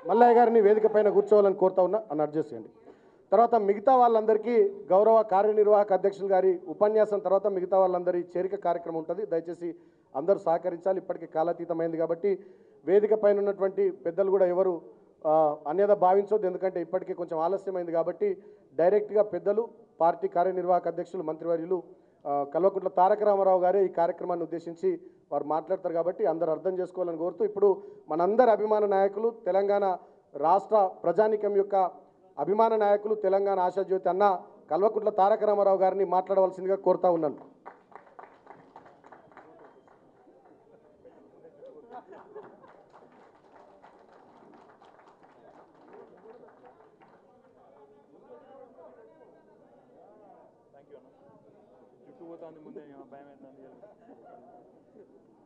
మల్లయ్య గారిని వేదిక పైన కూర్చోవాలని కోరుతా ఉన్నా అని అడ్జస్ట్ చేయండి తర్వాత మిగతా వాళ్ళందరికీ గౌరవ కార్యనిర్వాహక అధ్యక్షులు గారి ఉపన్యాసం తర్వాత మిగతా వాళ్ళందరి చేరిక కార్యక్రమం ఉంటుంది దయచేసి అందరూ సహకరించాలి ఇప్పటికీ కాలాతీతమైంది కాబట్టి వేదిక పైన ఉన్నటువంటి పెద్దలు కూడా ఎవరు ఆ, అన్యదా భావించవద్దు ఎందుకంటే ఇప్పటికే కొంచెం ఆలస్యమైంది కాబట్టి డైరెక్ట్గా పెద్దలు పార్టీ కార్యనిర్వాహక అధ్యక్షులు మంత్రివర్యులు ఆ, కల్వకుంట్ల తారక రామారావు గారే ఈ కార్యక్రమాన్ని ఉద్దేశించి వారు మాట్లాడతారు కాబట్టి అందరూ అర్థం చేసుకోవాలని కోరుతూ ఇప్పుడు మనందరి అభిమాన నాయకులు తెలంగాణ రాష్ట్ర ప్రజానికం యొక్క అభిమాన నాయకులు తెలంగాణ ఆశాజ్యోతి అన్న కల్వకుంట్ల తారక రామారావు గారిని మాట్లాడవలసిందిగా కోరుతా ఉన్నాను థ్యాంక్ యూ అన్న చుట్టూ పోతుంది ముందే భయం అవుతుంది